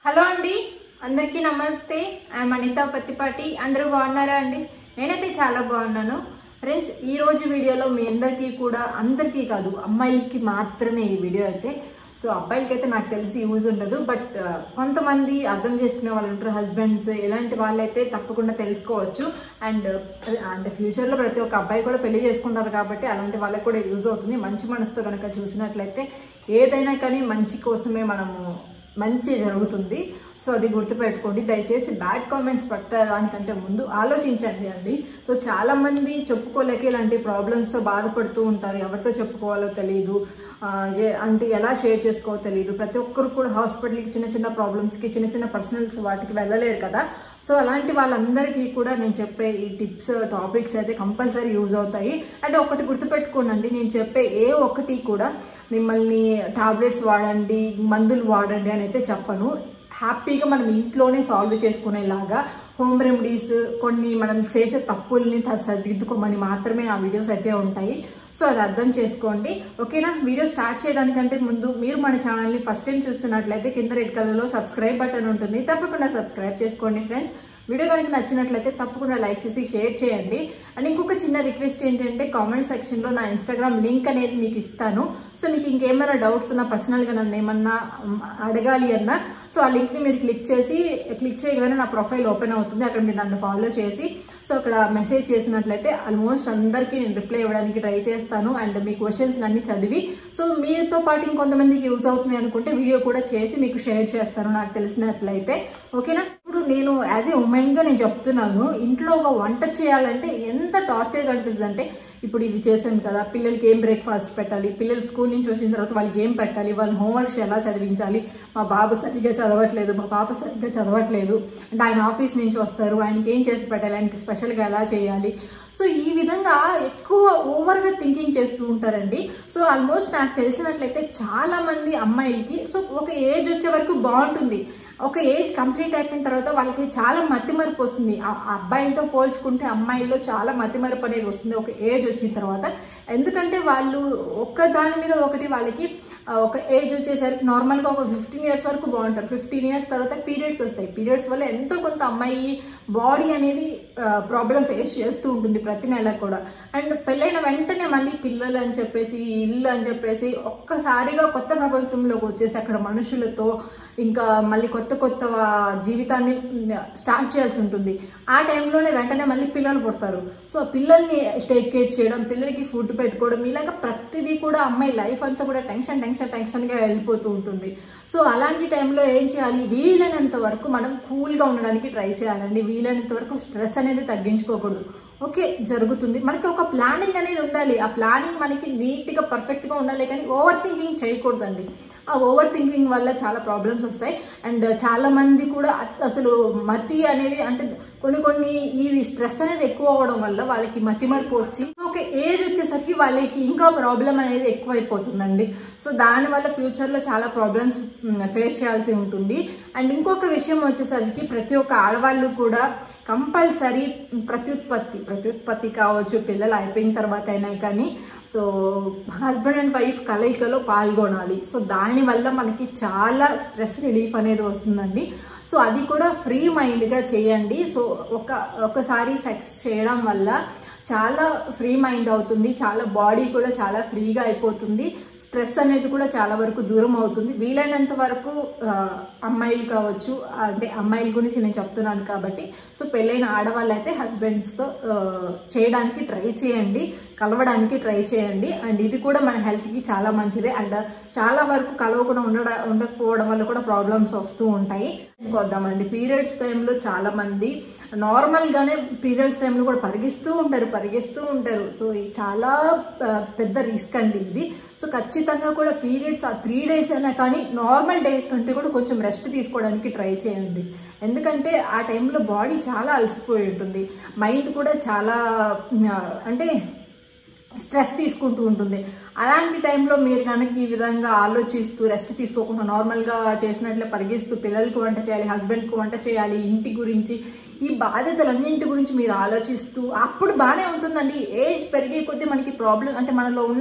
hello అండి అందరికీ నమస్తే ఐఎమ్ అనిత పత్తిపాటి అందరూ బాగున్నారా అండి నేనైతే చాలా బాగున్నాను ఫ్రెండ్స్ ఈ రోజు వీడియోలో మీ అందరికీ కూడా అందరికీ కాదు అమ్మాయిలకి మాత్రమే ఈ వీడియో అయితే సో అబ్బాయిలకి అయితే నాకు తెలిసి యూజ్ ఉండదు బట్ కొంతమంది అర్థం చేసుకునే వాళ్ళు ఉంటారు హస్బెండ్స్ ఇలాంటి వాళ్ళైతే తప్పకుండా తెలుసుకోవచ్చు అండ్ అంటే ఫ్యూచర్లో ప్రతి ఒక్క అబ్బాయి కూడా పెళ్లి చేసుకుంటారు కాబట్టి అలాంటి వాళ్ళకి కూడా యూజ్ అవుతుంది మంచి మనసుతో కనుక చూసినట్లయితే ఏదైనా కానీ మంచి కోసమే మనము మంచి జరుగుతుంది సో అది గుర్తుపెట్టుకోండి దయచేసి బ్యాడ్ కామెంట్స్ పట్టడానికంటే ముందు ఆలోచించండి అండి సో చాలా మంది చెప్పుకోలేక ఇలాంటి ప్రాబ్లమ్స్తో బాధపడుతూ ఉంటారు ఎవరితో చెప్పుకోవాలో తెలియదు ఆ, ఏ- అంటే ఎలా షేర్ చేసుకోవాలో తెలియదు ప్రతి ఒక్కరు కూడా హాస్పిటల్కి చిన్న చిన్న ప్రాబ్లమ్స్కి చిన్న చిన్న పర్సనల్స్ వాటికి వెళ్ళలేరు కదా సో అలాంటి వాళ్ళందరికీ కూడా నేను చెప్పే ఈ టిప్స్ టాపిక్స్ అయితే కంపల్సరీ యూజ్ అవుతాయి అంటే ఒకటి గుర్తుపెట్టుకోనండి నేను చెప్పే ఏ ఒక్కటి కూడా మిమ్మల్ని టాబ్లెట్స్ వాడండి మందులు వాడండి అని అయితే చెప్పను హ్యాపీగా మనం ఇంట్లోనే సాల్వ్ చేసుకునేలాగా హోమ్ రెమెడీస్ కొన్ని మనం చేసే తప్పుల్ని త- సరిదిద్దుకోమని మాత్రమే నా వీడియోస్ అయితే ఉంటాయి సో అది అర్థం చేసుకోండి ఓకేనా వీడియో స్టార్ట్ చేయడానికంటే ముందు మీరు మన ఛానల్ని ఫస్ట్ టైం చూస్తున్నట్లయితే కింద రెడ్ కలర్లో సబ్స్క్రైబ్ బటన్ ఉంటుంది తప్పకుండా సబ్స్క్రైబ్ చేసుకోండి ఫ్రెండ్స్ వీడియో కనుక నచ్చినట్లయితే తప్పకుండా లైక్ చేసి షేర్ చేయండి అండ్ ఇంకొక చిన్న రిక్వెస్ట్ ఏంటంటే కామెంట్ సెక్షన్లో నా ఇన్స్టాగ్రామ్ లింక్ అనేది మీకు ఇస్తాను సో మీకు ఇంకేమైనా డౌట్స్ ఉన్నా పర్సనల్గా నన్ను ఏమన్నా మ్, అడగాలి అన్నా సో ఆ లింక్ని మీరు క్లిక్ చేసి క్లిక్ చేయగానే నా ప్రొఫైల్ ఓపెన్ అవుతుంది అక్కడ మీరు నన్ను ఫాలో చేసి సో అక్కడ మెసేజ్ చేసినట్లయితే ఆల్మోస్ట్ అందరికీ నేను రిప్లై ఇవ్వడానికి ట్రై చేస్తాను అండ్ మీ క్వశ్చన్స్ అన్ని చదివి సో మీతో పాటు ఇంకొంతమందికి యూజ్ అవుతుంది అనుకుంటే వీడియో కూడా చేసి మీకు షేర్ చేస్తాను నాకు తెలిసినట్లయితే ఓకేనా ఇప్పుడు నేను యాజ్ ఏ ఉమెన్ గా నేను చెప్తున్నాను ఇంట్లో ఒక వంట చేయాలంటే ఎంత టార్చర్ కనిపిస్తుంది అంటే ఇప్పుడు ఇది చేసాం కదా పిల్లలకి ఏం బ్రేక్ఫాస్ట్ పెట్టాలి పిల్లలు స్కూల్ నుంచి వచ్చిన తర్వాత వాళ్ళకి ఏం పెట్టాలి వాళ్ళ హోంవర్క్స్ ఎలా చదివించాలి మా బాబు సరిగ్గా చదవట్లేదు మా పాప సరిగ్గా చదవట్లేదు అంటే ఆయన ఆఫీస్ నుంచి వస్తారు ఆయనకి ఏం చేసి పెట్టాలి ఆయనకి స్పెషల్గా ఎలా చేయాలి సో ఈ విధంగా ఎక్కువ ఓవర్గా థింకింగ్ చేస్తూ ఉంటారండి సో ఆల్మోస్ట్ నాకు తెలిసినట్లయితే చాలా మంది అమ్మాయిలకి సో ఒక ఏజ్ వచ్చే వరకు బాగుంటుంది ఒక ఏజ్ కంప్లీట్ అయిపోయిన తర్వాత వాళ్ళకి చాలా మతిమరుపు వస్తుంది ఆ ఆ అబ్బాయిలతో పోల్చుకుంటే అమ్మాయిల్లో చాలా మతిమరుపు అనేది వస్తుంది ఒక ఏజ్ వచ్చిన తర్వాత ఎందుకంటే వాళ్ళు ఒక్క దాని మీద ఒకటి వాళ్ళకి ఆ, ఒక ఏజ్ వచ్చేసరికి నార్మల్గా ఒక ఫిఫ్టీన్ ఇయర్స్ వరకు బాగుంటారు ఫిఫ్టీన్ ఇయర్స్ తర్వాత పీరియడ్స్ వస్తాయి పీరియడ్స్ వల్ల ఎంతో కొంత అమ్మాయి బాడీ అనేది ప్రాబ్లం ఫేస్ చేస్తూ ఉంటుంది ప్రతి నెల కూడా అండ్ పెళ్ళైన వెంటనే మళ్ళీ పిల్లలు అని చెప్పేసి ఇల్లు అని చెప్పేసి ఒక్కసారిగా కొత్త ప్రపంచంలోకి వచ్చేసి అక్కడ మనుషులతో ఇంకా మళ్ళీ కొత్త కొత్త వా- జీవితాన్ని స్టార్ట్ చేయాల్సి ఉంటుంది ఆ టైంలోనే వెంటనే మళ్ళీ పిల్లలు పుడతారు సో పిల్లల్ని టేక్ కేర్ చేయడం పిల్లలకి ఫుడ్ పెట్టుకోవడం ఇలాగ ప్రతిదీ కూడా అమ్మాయి లైఫ్ అంతా కూడా టెన్షన్ టెన్షన్ టెన్షన్గా వెళ్ళిపోతూ ఉంటుంది సో అలాంటి టైంలో ఏం చేయాలి వీలైనంత వరకు మనం కూల్గా ఉండడానికి ట్రై చేయాలండి వీలైనంత వరకు స్ట్రెస్ అనేది తగ్గించుకోకూడదు ఓకే జరుగుతుంది మనకి ఒక ప్లానింగ్ అనేది ఉండాలి ఆ ప్లానింగ్ మనకి నీట్గా పర్ఫెక్ట్గా ఉండాలి కానీ ఓవర్ థింకింగ్ చేయకూడదండి ఆ ఓవర్ థింకింగ్ వల్ల చాలా ప్రాబ్లమ్స్ వస్తాయి అండ్ చాలా మంది కూడా అస- అసలు మతి అనేది అంటే కొన్ని కొన్ని ఈ స్ట్రెస్ అనేది ఎక్కువ అవ్వడం వల్ల వాళ్ళకి మతి మరపు వచ్చి ఒక ఏజ్ వచ్చేసరికి వాళ్ళకి ఇంకా ప్రాబ్లం అనేది ఎక్కువైపోతుందండి సో దానివల్ల ఫ్యూచర్లో చాలా ప్రాబ్లమ్స్ ఫేస్ చేయాల్సి ఉంటుంది అండ్ ఇంకొక విషయం వచ్చేసరికి ప్రతి ఒక్క ఆడవాళ్ళు కూడా కంపల్సరీ ప్రత్యుత్పత్తి ప్రత్యుత్పత్తి కావచ్చు పిల్లలు అయిపోయిన తర్వాత అయినా కానీ సో హస్బెండ్ అండ్ వైఫ్ కలయికలో పాల్గొనాలి సో దానివల్ల మనకి చాలా స్ట్రెస్ రిలీఫ్ అనేది వస్తుందండి సో అది కూడా ఫ్రీ మైండ్గా చేయండి సో ఒక ఒకసారి సెక్స్ చేయడం వల్ల చాలా ఫ్రీ మైండ్ అవుతుంది చాలా బాడీ కూడా చాలా ఫ్రీగా అయిపోతుంది స్ట్రెస్ అనేది కూడా చాలా వరకు దూరం అవుతుంది వీలైనంత వరకు ఆ, అమ్మాయిలు కావచ్చు అంటే అమ్మాయిల గురించి నేను చెప్తున్నాను కాబట్టి సో పెళ్ళైన ఆడవాళ్ళు అయితే హస్బెండ్స్తో చేయడానికి ట్రై చేయండి కలవడానికి ట్రై చేయండి అండ్ ఇది కూడా మన హెల్త్కి చాలా మంచిదే అండ్ చాలా వరకు కలవకుండా ఉండడం ఉండకపోవడం వల్ల కూడా ప్రాబ్లమ్స్ వస్తూ ఉంటాయి వద్దామండి పీరియడ్స్ టైంలో చాలా మంది నార్మల్ గానే పీరియడ్స్ టైంలో కూడా పరిగిస్తూ ఉంటారు పరిగిస్తూ ఉంటారు సో ఇది చాలా ఆ, పెద్ద రిస్క్ అండి ఇది సో ఖచ్చితంగా కూడా పీరియడ్స్ ఆ త్రీ డేస్ అయినా కానీ నార్మల్ డేస్ కంటే కూడా కొంచెం రెస్ట్ తీసుకోవడానికి ట్రై చేయండి ఎందుకంటే ఆ టైంలో బాడీ చాలా అలసిపోయి ఉంటుంది మైండ్ కూడా చాలా ఆ, అంటే స్ట్రెస్ తీసుకుంటూ ఉంటుంది అలాంటి టైంలో మీరు కనుక ఈ విధంగా ఆలోచిస్తూ రెస్ట్ తీసుకోకుండా నార్మల్గా చేసినట్లే పరిగిస్తూ పిల్లలకు వంట చేయాలి హస్బెండ్కి వంట చేయాలి ఇంటి గురించి ఈ బాధ్యతలన్నింటి గురించి మీరు ఆలోచిస్తూ అప్పుడు బాగానే ఉంటుందండి ఏజ్ పెరిగే కొద్దీ మనకి ప్రాబ్లం అంటే మనలో ఉన్న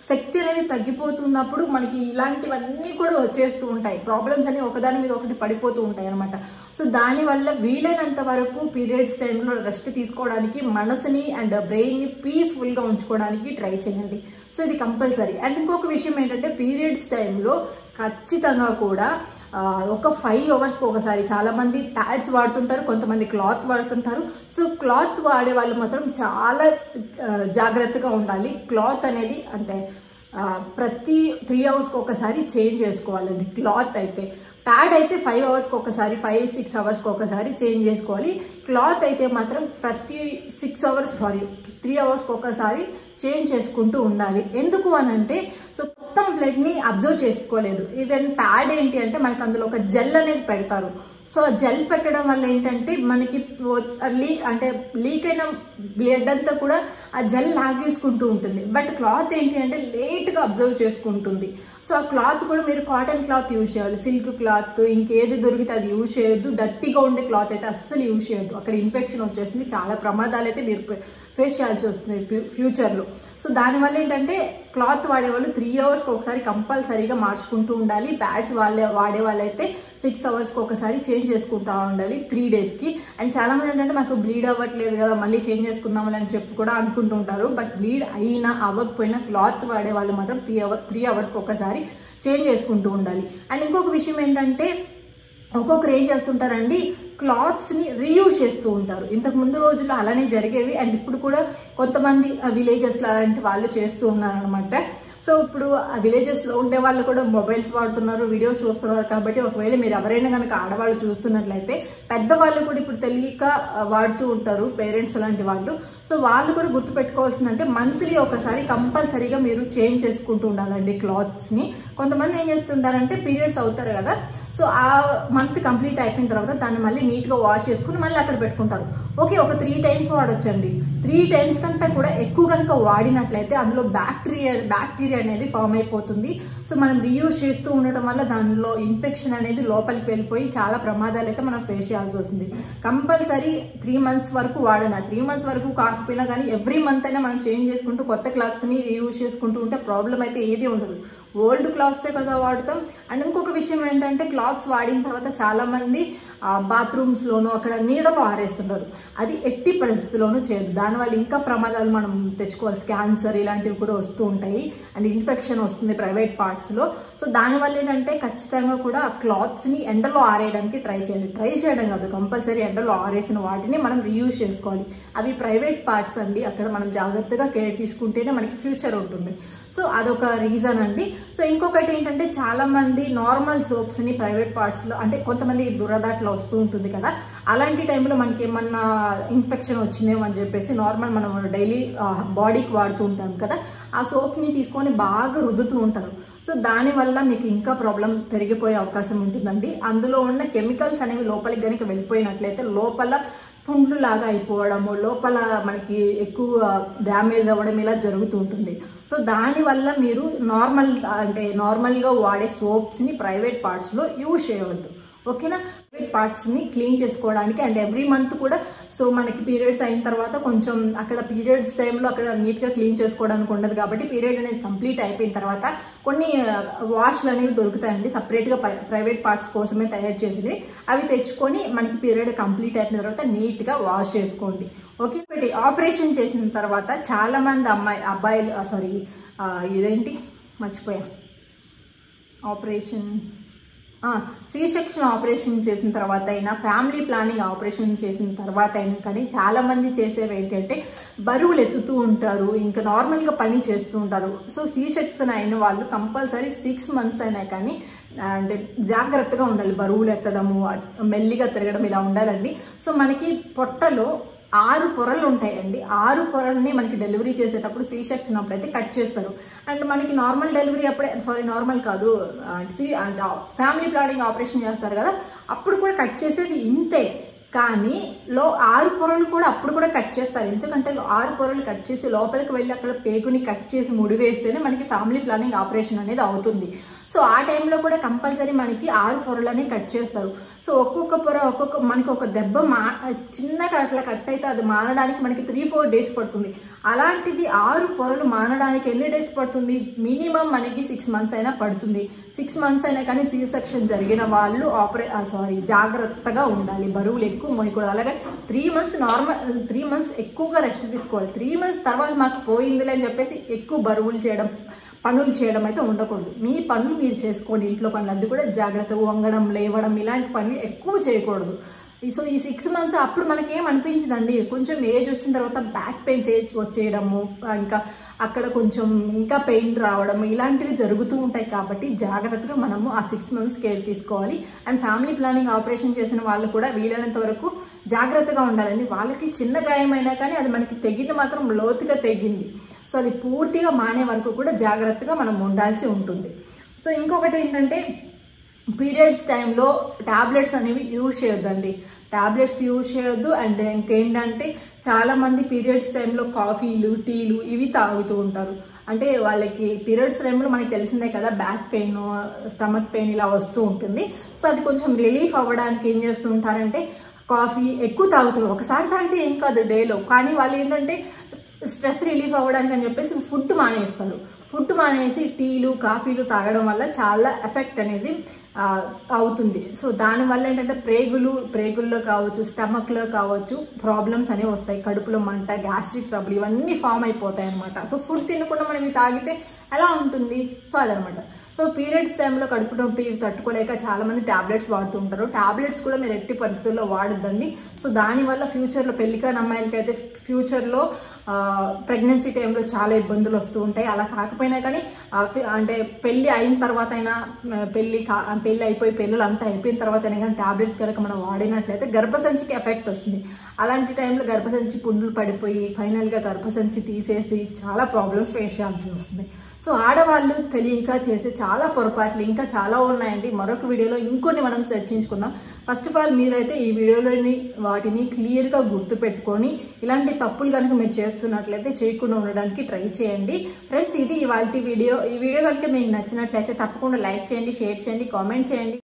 శక్తి అనేది తగ్గిపోతున్నప్పుడు మనకి ఇలాంటివన్నీ కూడా వచ్చేస్తూ ఉంటాయి ప్రాబ్లమ్స్ అన్ని ఒకదాని మీద ఒకటి పడిపోతూ ఉంటాయి అనమాట సో దానివల్ల వీలైనంత వరకు పీరియడ్స్ టైంలో రెస్ట్ తీసుకోవడానికి మనసుని అండ్ బ్రెయిన్ని పీస్ఫుల్గా ఉంచుకోవడానికి ట్రై చేయండి సో ఇది కంపల్సరీ అండ్ ఇంకొక విషయం ఏంటంటే పీరియడ్స్ టైంలో ఖచ్చితంగా కూడా ఆ, ఒక ఫైవ్ అవర్స్కి ఒకసారి చాలా మంది ప్యాడ్స్ వాడుతుంటారు కొంతమంది క్లాత్ వాడుతుంటారు సో క్లాత్ వాడే వాళ్ళు మాత్రం చాలా ఆ, జాగ్రత్తగా ఉండాలి క్లాత్ అనేది అంటే ఆ, ప్రతి త్రీ అవర్స్కి ఒకసారి చేంజ్ చేసుకోవాలండి క్లాత్ అయితే ప్యాడ్ అయితే ఫైవ్ అవర్స్కి ఒకసారి ఫైవ్ సిక్స్ అవర్స్కి ఒకసారి చేంజ్ చేసుకోవాలి క్లాత్ అయితే మాత్రం ప్రతి సిక్స్ అవర్స్ సారీ త్రీ అవర్స్కి ఒకసారి చేంజ్ చేసుకుంటూ ఉండాలి ఎందుకు అని అంటే సో మొత్తం బ్లడ్ని అబ్జర్వ్ చేసుకోలేదు ఈవెన్ ప్యాడ్ ఏంటి అంటే మనకి అందులో ఒక జెల్ అనేది పెడతారు సో ఆ జెల్ పెట్టడం వల్ల ఏంటంటే మనకి లీక్ అంటే లీక్ అయిన బ్లడ్ అంతా కూడా ఆ జెల్ లాగేసుకుంటూ ఉంటుంది బట్ క్లాత్ ఏంటి అంటే లేట్గా అబ్జర్వ్ చేసుకుంటుంది సో ఆ క్లాత్ కూడా మీరు కాటన్ క్లాత్ యూజ్ చేయాలి సిల్క్ క్లాత్ ఇంకేది దొరికితే అది యూజ్ చేయొద్దు డట్టీగా ఉండే క్లాత్ అయితే అస్సలు యూజ్ చేయొద్దు అక్కడ ఇన్ఫెక్షన్ వచ్చేసింది చాలా ప్రమాదాలు అయితే మీరు ఫేస్ చేయాల్సి వస్తుంది ఫ్యూ- ఫ్యూచర్లో సో దానివల్ల ఏంటంటే క్లాత్ వాడేవాళ్ళు త్రీ అవర్స్కి ఒకసారి కంపల్సరీగా మార్చుకుంటూ ఉండాలి ప్యాడ్స్ వాళ్ళే వాడే వాళ్ళైతే సిక్స్ అవర్స్కి ఒకసారి చేంజ్ చేసుకుంటూ ఉండాలి త్రీ డేస్కి అండ్ చాలా మంది ఏంటంటే మాకు బ్లీడ్ అవ్వట్లేదు కదా మళ్ళీ చేంజ్ చేసుకుందామని అని చెప్పి కూడా అనుకుంటూ ఉంటారు బట్ బ్లీడ్ అయినా అవ్వకపోయినా క్లాత్ వాడే వాళ్ళు మాత్రం త్రీ అవర్ త్రీ అవర్స్కి ఒకసారి చేంజ్ చేసుకుంటూ ఉండాలి అండ్ ఇంకొక విషయం ఏంటంటే ఒక్కొక్కరు ఏం చేస్తుంటారండి క్లాత్స్ ని రీయూజ్ చేస్తూ ఉంటారు ఇంతకు ముందు రోజుల్లో అలానే జరిగేవి అండ్ ఇప్పుడు కూడా కొంతమంది విలేజెస్ అలాంటి వాళ్ళు చేస్తూ ఉన్నారు అనమాట సో ఇప్పుడు ఆ విలేజెస్ లో ఉండే వాళ్ళు కూడా మొబైల్స్ వాడుతున్నారు వీడియోస్ చూస్తున్నారు కాబట్టి ఒకవేళ మీరు ఎవరైనా కనుక ఆడవాళ్ళు చూస్తున్నట్లయితే పెద్దవాళ్ళు కూడా ఇప్పుడు తెలియక ఆ, వాడుతూ ఉంటారు పేరెంట్స్ లాంటి వాళ్ళు సో వాళ్ళు కూడా గుర్తుపెట్టుకోవాల్సిందంటే మంత్లీ ఒకసారి కంపల్సరీగా మీరు చేంజ్ చేసుకుంటూ ఉండాలండి క్లాత్స్ ని కొంతమంది ఏం చేస్తుంటారంటే పీరియడ్స్ అవుతారు కదా సో ఆ మంత్ కంప్లీట్ అయిపోయిన తర్వాత దాన్ని మళ్ళీ నీట్ గా వాష్ చేసుకుని మళ్ళీ అక్కడ పెట్టుకుంటారు ఓకే ఒక త్రీ టైమ్స్ వాడొచ్చండి త్రీ టైమ్స్ కంటే కూడా ఎక్కువ కనుక వాడినట్లయితే అందులో బ్యాక్టీరియా బ్యాక్టీరియా అనేది ఫామ్ అయిపోతుంది సో మనం రీయూజ్ చేస్తూ ఉండటం వల్ల దానిలో ఇన్ఫెక్షన్ అనేది లోపలికి వెళ్ళిపోయి చాలా ప్రమాదాలు అయితే మనం ఫేస్ చేయాల్సి వస్తుంది కంపల్సరీ త్రీ మంత్స్ వరకు వాడన త్రీ మంత్స్ వరకు కాకపోయినా కానీ ఎవ్రీ మంత్ అయినా మనం చేంజ్ చేసుకుంటూ కొత్త క్లాత్ని రీయూజ్ చేసుకుంటూ ఉంటే ప్రాబ్లం అయితే ఏది ఉండదు ఓల్డ్ క్లాత్సే కదా వాడతాం అండ్ ఇంకొక విషయం ఏంటంటే క్లాత్స్ వాడిన తర్వాత చాలా మంది బాత్రూమ్స్ లోను అక్కడ నీడలో ఆరేస్తుంటారు అది ఎట్టి పరిస్థితిలోనూ చేయదు దానివల్ల ఇంకా ప్రమాదాలు మనం తెచ్చుకోవాలి క్యాన్సర్ ఇలాంటివి కూడా వస్తూ ఉంటాయి అండ్ ఇన్ఫెక్షన్ వస్తుంది ప్రైవేట్ పార్ట్స్ లో సో దానివల్ల ఏంటంటే ఖచ్చితంగా కూడా ఆ క్లాత్స్ ని ఎండలో ఆరేయడానికి ట్రై చేయాలి ట్రై చేయడం కాదు కంపల్సరీ ఎండలో ఆరేసిన వాటిని మనం రీయూజ్ చేసుకోవాలి అవి ప్రైవేట్ పార్ట్స్ అండి అక్కడ మనం జాగ్రత్తగా కేర్ తీసుకుంటేనే మనకి ఫ్యూచర్ ఉంటుంది సో అదొక రీజన్ అండి సో ఇంకొకటి ఏంటంటే చాలా మంది నార్మల్ సోప్స్ ని ప్రైవేట్ పార్ట్స్ లో అంటే కొంతమంది దురద అట్లా వస్తూ ఉంటుంది కదా అలాంటి టైంలో మనకి ఏమన్నా ఇన్ఫెక్షన్ వచ్చిందేమో అని చెప్పేసి నార్మల్ మనం డైలీ బాడీకి వాడుతూ ఉంటాం కదా ఆ సోప్ ని తీసుకొని బాగా రుద్దుతూ ఉంటారు సో దానివల్ల మీకు ఇంకా ప్రాబ్లం పెరిగిపోయే అవకాశం ఉంటుందండి అందులో ఉన్న కెమికల్స్ అనేవి లోపలికి కనుక వెళ్ళిపోయినట్లయితే లోపల పుండ్లు లాగా అయిపోవడము లోపల మనకి ఎక్కువ డ్యామేజ్ అవ్వడం ఇలా జరుగుతూ ఉంటుంది సో దానివల్ల మీరు నార్మల్ అంటే నార్మల్గా వాడే సోప్స్ని ప్రైవేట్ పార్ట్స్లో యూజ్ చేయవద్దు ఓకేనా ప్రైవేట్ పార్ట్స్ని క్లీన్ చేసుకోవడానికి అండ్ ఎవ్రీ మంత్ కూడా సో మనకి పీరియడ్స్ అయిన తర్వాత కొంచెం అక్కడ పీరియడ్స్ టైంలో అక్కడ నీట్గా క్లీన్ చేసుకోవడానికి ఉండదు కాబట్టి పీరియడ్ అనేది కంప్లీట్ అయిపోయిన తర్వాత కొన్ని వాష్లు అనేవి దొరుకుతాయండి సపరేట్గా ప్రైవేట్ పార్ట్స్ కోసమే తయారు చేసేది అవి తెచ్చుకొని మనకి పీరియడ్ కంప్లీట్ అయిపోయిన తర్వాత నీట్గా వాష్ చేసుకోండి ఓకే ఒకటి ఆపరేషన్ చేసిన తర్వాత చాలా మంది అమ్మాయి అబ్బాయిలు సారీ ఇదేంటి మర్చిపోయా ఆపరేషన్ సి సెక్షన్ ఆపరేషన్ చేసిన తర్వాత అయినా ఫ్యామిలీ ప్లానింగ్ ఆపరేషన్ చేసిన తర్వాత అయినా కానీ చాలా మంది చేసేవి ఏంటంటే బరువులు ఎత్తుతూ ఉంటారు ఇంకా నార్మల్గా పని చేస్తూ ఉంటారు సో సి సెక్షన్ అయిన వాళ్ళు కంపల్సరీ సిక్స్ మంత్స్ అయినా కానీ అంటే జాగ్రత్తగా ఉండాలి బరువులు ఎత్తడము మెల్లిగా తిరగడం ఇలా ఉండాలండి సో మనకి పొట్టలో ఆరు పొరలు ఉంటాయండి ఆరు పొరల్ని మనకి డెలివరీ చేసేటప్పుడు సీ సెక్షన్ అప్పుడు అయితే కట్ చేస్తారు అండ్ మనకి నార్మల్ డెలివరీ అప్పుడే సారీ నార్మల్ కాదు సి అంటే ఫ్యామిలీ ప్లానింగ్ ఆపరేషన్ చేస్తారు కదా అప్పుడు కూడా కట్ చేసేది ఇంతే కానీ లో ఆరు పొరలు కూడా అప్పుడు కూడా కట్ చేస్తారు ఎందుకంటే ఆరు పొరలు కట్ చేసి లోపలికి వెళ్ళి అక్కడ పేగుని కట్ చేసి ముడి వేస్తేనే మనకి ఫ్యామిలీ ప్లానింగ్ ఆపరేషన్ అనేది అవుతుంది సో ఆ టైంలో కూడా కంపల్సరీ మనకి ఆరు పొరలని కట్ చేస్తారు సో ఒక్కొక్క పొర ఒక్కొక్క మనకి ఒక దెబ్బ మా చిన్నగా అట్లా కట్ అయితే అది మారడానికి మనకి త్రీ ఫోర్ డేస్ పడుతుంది అలాంటిది ఆరు పొరలు మారడానికి ఎన్ని డేస్ పడుతుంది మినిమం మనకి సిక్స్ మంత్స్ అయినా పడుతుంది సిక్స్ మంత్స్ అయినా కానీ సి సెక్షన్ జరిగిన వాళ్ళు ఆపరే సారీ జాగ్రత్తగా ఉండాలి బరువులు ఎక్కువ మోయకూడదు అలాగే three months normal three months ఎక్కువగా రెస్ట్ తీసుకోవాలి త్రీ మంత్స్ తర్వాత మాకు పోయిందిలే అని చెప్పేసి ఎక్కువ బరువులు చేయడం పనులు చేయడం అయితే ఉండకూడదు మీ పనులు మీరు చేసుకోండి ఇంట్లో పనులు అది కూడా జాగ్రత్తగా వంగడం లేవడం ఇలాంటి పనులు ఎక్కువ చేయకూడదు ఈ- సో ఈ సిక్స్ మంత్స్ అప్పుడు మనకేం అనిపించదండి కొంచెం ఏజ్ వచ్చిన తర్వాత బ్యాక్ పెయిన్స్ ఏజ్ వచ్చేయడము ఇంకా అక్కడ కొంచెం ఇంకా పెయిన్ రావడం ఇలాంటివి జరుగుతూ ఉంటాయి కాబట్టి జాగ్రత్తగా మనము ఆ సిక్స్ మంత్స్ కేర్ తీసుకోవాలి అండ్ ఫ్యామిలీ ప్లానింగ్ ఆపరేషన్ చేసిన వాళ్ళు కూడా వీలైనంత వరకు జాగ్రత్తగా ఉండాలండి వాళ్ళకి చిన్న గాయమైనా కానీ అది మనకి తెగింది మాత్రం లోతుగా తెగింది సో అది పూర్తిగా మానే వరకు కూడా జాగ్రత్తగా మనం ఉండాల్సి ఉంటుంది సో ఇంకొకటి ఏంటంటే పీరియడ్స్ టైంలో టాబ్లెట్స్ అనేవి యూజ్ చేయొద్దండి టాబ్లెట్స్ యూజ్ చేయొద్దు అండ్ ఇంకేంటంటే చాలా మంది పీరియడ్స్ టైంలో కాఫీలు టీలు ఇవి తాగుతూ ఉంటారు అంటే వాళ్ళకి పీరియడ్స్ టైంలో మనకి తెలిసిందే కదా బ్యాక్ పెయిన్ స్టమక్ పెయిన్ ఇలా వస్తూ ఉంటుంది సో అది కొంచెం రిలీఫ్ అవ్వడానికి ఏం చేస్తూ ఉంటారంటే కాఫీ ఎక్కువ తాగుతారు ఒకసారి తాగితే ఏం కాదు డేలో కానీ వాళ్ళు ఏంటంటే స్ట్రెస్ రిలీఫ్ అవ్వడానికి అని చెప్పేసి ఫుడ్ మానేస్తారు ఫుడ్ మానేసి టీలు కాఫీలు తాగడం వల్ల చాలా ఎఫెక్ట్ అనేది ఆ, అవుతుంది సో దానివల్ల ఏంటంటే ప్రేగులు ప్రేగుల్లో కావచ్చు స్టమక్లో కావచ్చు ప్రాబ్లమ్స్ అనేవి వస్తాయి కడుపులో మంట గ్యాస్ట్రిక్ ట్రబుల్ ఇవన్నీ ఫామ్ అయిపోతాయి అనమాట సో ఫుడ్ తినకుండా మనం ఇవి తాగితే ఎలా ఉంటుంది సో అదనమాట సో పీరియడ్స్ టైంలో కడుపు నొప్పి తట్టుకోలేక చాలా మంది టాబ్లెట్స్ వాడుతూ ఉంటారు టాబ్లెట్స్ కూడా మీరు ఎట్టి పరిస్థితుల్లో వాడొద్దండి సో దానివల్ల ఫ్యూచర్లో పెళ్లికాని అమ్మాయిలకి అయితే ఫ్యూచర్లో ప్రెగ్నెన్సీ టైంలో చాలా ఇబ్బందులు వస్తూ ఉంటాయి అలా కాకపోయినా కానీ ఆ, ఫి- అంటే పెళ్లి అయిన తర్వాత అయినా ఆ, పెళ్లి కా పెళ్లి అయిపోయి పెళ్ళిళ్ళు అంతా అయిపోయిన తర్వాత అయినా కానీ టాబ్లెట్స్ కనుక మనం వాడినట్లయితే గర్భసంచికి ఎఫెక్ట్ వస్తుంది అలాంటి టైంలో గర్భసంచి పుండ్లు పడిపోయి ఫైనల్గా గర్భసంచి తీసేసి చాలా ప్రాబ్లమ్స్ ఫేస్ చేయాల్సి వస్తుంది సో ఆడవాళ్ళు తెలియక చేసే చాలా పొరపాట్లు ఇంకా చాలా ఉన్నాయండి మరొక వీడియోలో ఇంకొన్ని మనం చర్చించుకుందాం ఫస్ట్ ఆఫ్ ఆల్ మీరైతే ఈ వీడియోలోని వాటిని క్లియర్గా గుర్తు పెట్టుకొని ఇలాంటి తప్పులు కనుక మీరు చేస్తున్నట్లయితే చేయకుండా ఉండడానికి ట్రై చేయండి ఫ్రెండ్స్ ఇది ఇవాళ వీడియో ఈ వీడియో కనుక మీకు నచ్చినట్లయితే తప్పకుండా లైక్ చేయండి షేర్ చేయండి కామెంట్ చేయండి